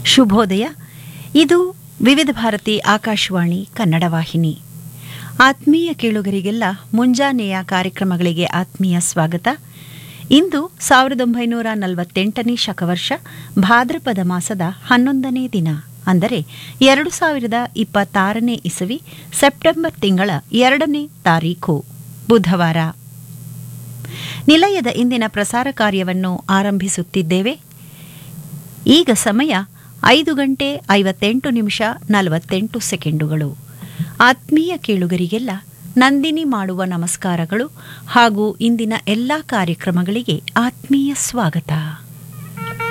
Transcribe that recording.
ಶುಭೋದಯ ಇದು ವಿವಿಧ ಭಾರತಿ ಆಕಾಶವಾಣಿ ಕನ್ನಡ ವಾಹಿನಿ ಆತ್ಮೀಯ ಕೇಳುಗರಿಗೆಲ್ಲ ಮುಂಜಾನೆಯ ಕಾರ್ಯಕ್ರಮಗಳಿಗೆ ಆತ್ಮೀಯ ಸ್ವಾಗತ ಇಂದು ಸಾವಿರದ ಒಂಬೈನೂರ ನಲವತ್ತೆಂಟನೇ ಶಕವರ್ಷ ಭಾದ್ರಪದ ಮಾಸದ ಹನ್ನೊಂದನೇ ದಿನ ಅಂದರೆ ಎರಡು ಸಾವಿರದ ಇಪ್ಪತ್ತಾರನೇ ಇಸವಿ ಸೆಪ್ಟೆಂಬರ್ ತಿಂಗಳ ಎರಡನೇ ತಾರೀಖು ಬುಧವಾರ ನಿಲಯದ ಇಂದಿನ ಪ್ರಸಾರ ಕಾರ್ಯವನ್ನು ಆರಂಭಿಸುತ್ತಿದ್ದೇವೆ ಈಗ ಸಮಯ ಐದು ಗಂಟೆ ಐವತ್ತೆಂಟು ನಿಮಿಷ ನಲವತ್ತೆಂಟು ಸೆಕೆಂಡುಗಳು ಆತ್ಮೀಯ ಕೇಳುಗರಿಗೆಲ್ಲ ನಂದಿನಿ ಮಾಡುವ ನಮಸ್ಕಾರಗಳು ಹಾಗೂ ಇಂದಿನ ಎಲ್ಲ ಕಾರ್ಯಕ್ರಮಗಳಿಗೆ ಆತ್ಮೀಯ ಸ್ವಾಗತ